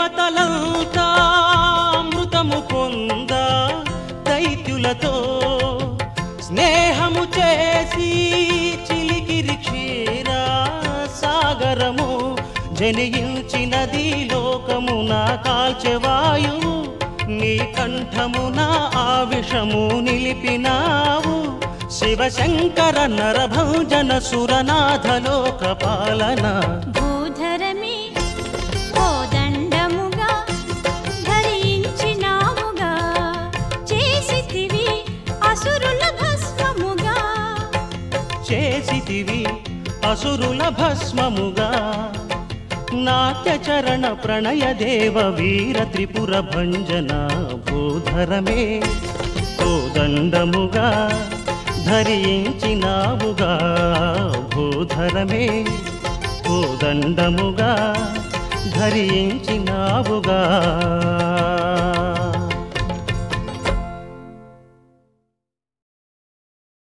దేవతలంతా అమృతము పొంద దైత్యులతో స్నేహము చేసి చిలికిరి క్షీర సాగరము జనించినది లోకమున కాల్చెవాయువు నీ కంఠమున ఆ విషము నిలిపినావు శివశంకర నరభంజన సురనాథ లోక పాలన భూధరమే కోదండముగా ధరించినావుగా చేసితివి అసురుల భస్మముగా చేసితివి అసురుల భస్మముగా నాట్యచరణ ప్రణయ దేవ వీర త్రిపుర భంజన భూధరమే కోదండముగా ధరించినావుగా భూధరమే కోదండముగా ధరించినావుగా